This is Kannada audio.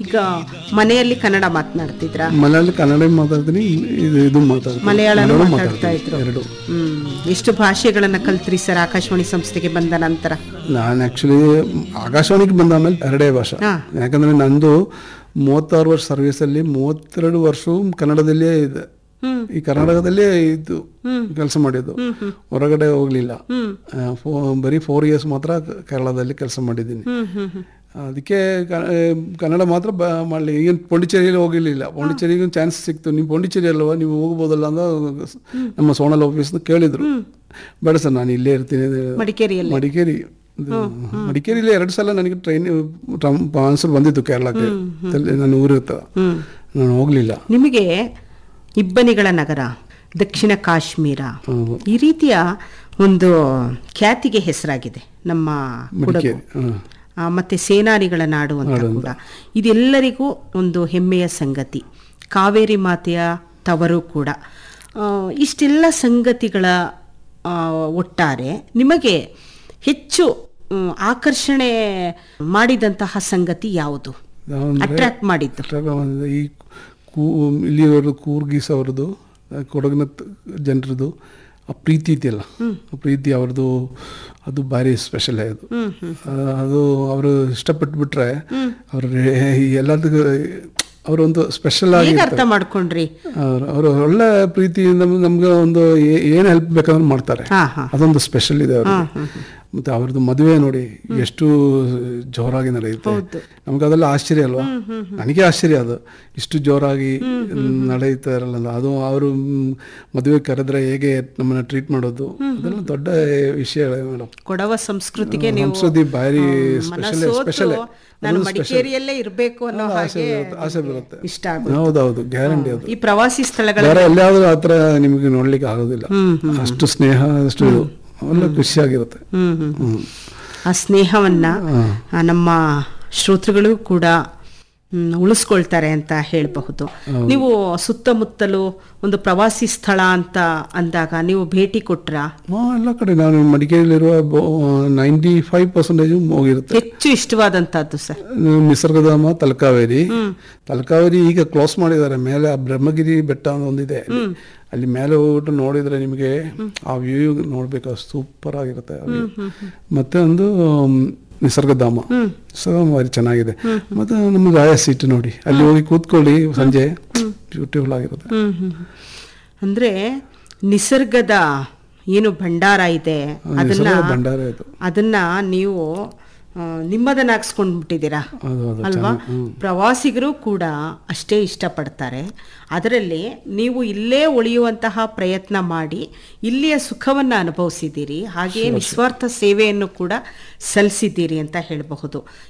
ಈಗ ಮನೆಯಲ್ಲಿ ಕನ್ನಡ ಮಾತನಾಡ್ತಿದ್ರಾ ಮಲಯಾಳಿ ಕನ್ನಡ ಮಾತಾಡ್ತೀನಿ ಇದು ಇದು ಮಾತಾಡ್ತೀನಿ ಮಲಯಾಳನೂ ಮಲಯಾಳಂ ಮಾತಾಡ್ತಾ ಇದ್ರು ಎರಡು ಹ್ಮ್ ಎಷ್ಟು ಭಾಷೆಗಳನ್ನ ಕಲ್ತ್ರಿ ಸರ್ ಆಕಾಶವಾಣಿ ಸಂಸ್ಥೆಗೆ ಬಂದ ನಂತರ ನಾನು ಆ್ಯಕ್ಚುಲಿ ಆಕಾಶವಾಣಿಗೆ ಬಂದ ಆಮೇಲೆ ಎರಡೇ ಭಾಷೆ ಹಾ. ಯಾಕಂದರೆ ನಂದು ಮೂವತ್ತಾರು ವರ್ಷ ಸರ್ವಿಸಲ್ಲಿ ಮೂವತ್ತೆರಡು ವರ್ಷವೂ ಕನ್ನಡದಲ್ಲೇ ಇದೆ ಹ್ಮ್ ಈ ಕರ್ನಾಟಕದಲ್ಲೇ ಇದು ಕೆಲಸ ಮಾಡಿದ್ದು ಹೊರಗಡೆ ಹೋಗ್ಲಿಲ್ಲ ಆ, ಫೋ- ಬರೀ ಫೋರ್ ಇಯರ್ಸ್ ಮಾತ್ರ ಕೇರಳದಲ್ಲಿ ಕೆಲಸ ಮಾಡಿದ್ದೀನಿ ಹ್ಮ್ ಹ್ಮ್ ಹ್ಮ್ ಅದಕ್ಕೆ ಕ- ಆ, ಕನ್ನಡ ಮಾತ್ರ ಬ ಮಾಡಲಿ ಈಗ ಪಾಂಡಿಚೇರಿಯಲ್ಲಿ ಹೋಗಿರ್ಲಿಲ್ಲ ಪಾಂಡಿಚೇರಿಗೆ ಚಾನ್ಸ್ ಸಿಕ್ತು ನೀವು ಪಾಂಡಿಚೇರಿ ಅಲ್ವಾ ನೀವು ಹೋಗ್ಬೋದಲ್ಲ ಅಂತ ನಮ್ಮ ಸೋನಲ್ ಆಫೀಸ್ ಕೇಳಿದ್ರು ಬೇಡ ಸರ್ ನಾನು ಇಲ್ಲೇ ಇರ್ತೀನಿ ಅಂತ ಹೇಳಿದೆ. ಮಡಿಕೇರಿಯಲ್ಲಿ ಮಡಿಕೇರಿ ಇದು ಮಡಿಕೇರಿಲಿ ಎರಡು ಸಲ ನನಗೆ ಟ್ರೈನ್ ಆನ್ಸರ್ ಬಂದಿತ್ತು ಕೇರಳಕ್ಕೆ ತಲೆ- ನನ್ನ ಊರಿರ್ತ ಹ್ಮ್ ನಾನು ಹೋಗ್ಲಿಲ್ಲ ನಿಮಗೆ ಇಬ್ಬನಿಗಳ ನಗರ ದಕ್ಷಿಣ ಕಾಶ್ಮೀರ ಹೌದು. ಈ ರೀತಿಯ ಒಂದು ಖ್ಯಾತಿಗೆ ಹೆಸರಾಗಿದೆ ನಮ್ಮ ಕೊಡಗು ಮಡಿಕೇರಿ ಹ್ಮ್. ಆ, ಮತ್ತೆ ಸೇನಾನಿಗಳ ನಾಡು ಅಂತ ಕೂಡ ಇದೆಲ್ಲರಿಗೂ ಒಂದು ಹೆಮ್ಮೆಯ ಸಂಗತಿ ಕಾವೇರಿ ಮಾತೆಯ ತವರು ಕೂಡ ಆ, ಇಷ್ಟೆಲ್ಲ ಸಂಗತಿಗಳ ಆ, ಒಟ್ಟಾರೆ ನಿಮಗೆ ಹೆಚ್ಚು ಮ್, ಆಕರ್ಷಣೆ ಮಾಡಿದಂತಹ ಸಂಗತಿ ಯಾವುದು ಯಾವಂದ್ರೆ ಅಟ್ರಾಕ್ಟ್ ಮಾಡಿದ್ದು ಅಷ್ಟಾಗ ಒಂದು ಈ ಕೂ ಇಲ್ಲಿಯವ್ರದ್ದು ಕೂರ್ಗೀಸ್ ಅವ್ರದ್ದು ಆ, ಕೊಡಗಿನ ಜನರದ್ದು ಆ ಪ್ರೀತಿ ಇದೆಯಲ್ಲ ಆ ಪ್ರೀತಿ ಅವ್ರದ್ದು ಅದು ಭಾರಿ ಸ್ಪೆಷಲ್ ಅದು ಆ, ಅದು ಅವರು ಇಷ್ಟಪಟ್ಬಿಟ್ರೆ ಅವ್ರ ಎಲ್ಲದಕ್ಕೂ ಅವರೊಂದು ಸ್ಪೆಷಲ್ ಆಗಿ ಹೇಗೆ ಅರ್ಥ ಮಾಡ್ಕೊಂಡ್ರಿ ಅವ್ರು ಅವರು ಒಳ್ಳೆ ಪ್ರೀತಿಯಿಂದ ನಮ್ಗೆ ಒಂದು ಏ- ಏನ್ ಹೆಲ್ಪ್ ಬೇಕಾದ್ರೂ ಮಾಡ್ತಾರೆ ಹಾ ಹಾ ಅದೊಂದು ಸ್ಪೆಷಲ್ ಇದೆ ಅವ್ರಿಗೆ ಮತ್ತೆ ಅವ್ರದ್ದು ಮದುವೆ ನೋಡಿ ಎಷ್ಟು ಜೋರಾಗಿ ನಡೆಯುತ್ತೆ ನಮ್ಗೆ ಅದೆಲ್ಲ ಆಶ್ಚರ್ಯ ಅಲ್ವಾ ನನಗೆ ಆಶ್ಚರ್ಯ ಅದು ಇಷ್ಟು ಜೋರಾಗಿ ನಡೆಯುತ್ತಾ ಇರಲ್ಲ ಅದು ಅವರು ಮದುವೆ ಕರೆದ್ರೆ ಹೇಗೆ ನಮ್ಮನ್ನ ಟ್ರೀಟ್ ಮಾಡೋದು ಅದೆಲ್ಲ ದೊಡ್ಡ ವಿಷಯ ಮೇಡಮ್ ಕೊಡವ ಸಂಸ್ಕೃತಿಗೆ ನೀವು ಸಂಸ್ಕೃತಿ ಭಾರಿ ಸ್ಪೆಷಲ್ ಮನಸೋತು ಸ್ಪೆಷಲ್ ನಾನು ಮಡಿಕೇರಿಯಲ್ಲೇ ಇರಬೇಕು ಅನ್ನೋ ಆಸೆ ಹಾಗೆ ಬರುತ್ತೆ ಆಸೆ ಬರುತ್ತೆ ಇಷ್ಟ ಆಗುತ್ತೆ ಹೌದೌದು ಗ್ಯಾರಂಟಿ ಅದು ಈ ಪ್ರವಾಸಿ ಸ್ಥಳಗಳ ಬೇರೆ ಎಲ್ಲಿಯಾದ್ರೂ ಆ ಥರ ನಿಮಗೆ ನೋಡ್ಲಿಕ್ಕೆ ಆಗೋದಿಲ್ಲ ಅಷ್ಟು ಸ್ನೇಹ ಅಷ್ಟು ಇದು ಒಳ್ಳೆ ಖುಷಿಯಾಗಿರುತ್ತೆ ಹ್ಮ್ ಹ್ಮ್ ಹ್ಮ್. ಆ ಸ್ನೇಹವನ್ನ ಆ, ನಮ್ಮ ಶ್ರೋತೃಗಳು ಕೂಡ ಹ್ಮ್, ಉಳಿಸ್ಕೊಳ್ತಾರೆ ಅಂತ ಹೇಳಬಹುದು ನೀವು ಸುತ್ತಮುತ್ತಲು ಒಂದು ಪ್ರವಾಸಿ ಸ್ಥಳ ಅಂತ ಅಂದಾಗ ನೀವು ಭೇಟಿ ಕೊಟ್ರ ಹಾ, ಎಲ್ಲ ಕಡೆ ನಾನು ಮಡಿಕೇರಿಯಲ್ಲಿರುವ ನೈಂಟಿ ಫೈವ್ ಪರ್ಸೆಂಟೇಜ್ ಹೋಗಿರುತ್ತೆ ಹೆಚ್ಚು ಇಷ್ಟವಾದಂತಹದ್ದು ಸರ್ ನಿಸರ್ಗಧಾಮ ತಲಕಾವೇರಿ ತಲಕಾವೇರಿ ಈಗ ಕ್ಲೋಸ್ ಮಾಡಿದ್ದಾರೆ ಮೇಲೆ ಆ ಬ್ರಹ್ಮಗಿರಿ ಬೆಟ್ಟ ಅಂತ ಒಂದಿದೆ ಅಲ್ಲಿ. ಅಲ್ಲಿ ಮೇಲೆ ಹೋಗ್ಬಿಟ್ಟು ನೋಡಿದ್ರೆ ನಿಮಗೆ ಆ ವ್ಯೂ ನೋಡ್ಬೇಕು ಸೂಪರ್ ಆಗಿರುತ್ತೆ ಆ view. ಮತ್ತೆ ಒಂದು ಮ್, ನಿಸರ್ಗಧಾಮ ಸೊ ಭಾರಿ ಚೆನ್ನಾಗಿದೆ ಮತ್ತೆ ನಮ್ಮ ರಾಯ ಸೀಟ್ ನೋಡಿ ಅಲ್ಲಿ ಹೋಗಿ ಕೂತ್ಕೊಳ್ಳಿ ಸಂಜೆ ಬ್ಯೂಟಿಫುಲ್ ಆಗಿರುತ್ತೆ ಹ್ಮ್ ಹ್ಮ್ ಹ್ಮ್. ಅಂದ್ರೆ ನಿಸರ್ಗದ ಏನು ಭಂಡಾರ ಇದೆ ಅದನ್ನ ನಿಸರ್ಗ ಭಂಡಾರ ಇದು ಅದನ್ನ ನೀವು ಆ, ನಿಮ್ಮದನ್ನಾಗಿಸ್ಕೊಂಡ್ಬಿಟ್ಟಿದ್ದೀರಾ ಅದು ಅದು ಅಲ್ವಾ ಪ್ರವಾಸಿಗರು ಕೂಡ ಅಷ್ಟೇ ಇಷ್ಟಪಡ್ತಾರೆ ಅದರಲ್ಲಿ ನೀವು ಇಲ್ಲೇ ಉಳಿಯುವಂತಹ ಪ್ರಯತ್ನ ಮಾಡಿ ಇಲ್ಲಿಯ ಸುಖವನ್ನು ಅನುಭವಿಸಿದ್ದೀರಿ ಹಾಗೆಯೇ ನಿಸ್ವಾರ್ಥ ಸೇವೆಯನ್ನು ಕೂಡ ಸಲ್ಲಿಸಿದ್ದೀರಿ ಅಂತ ಹೇಳಬಹುದು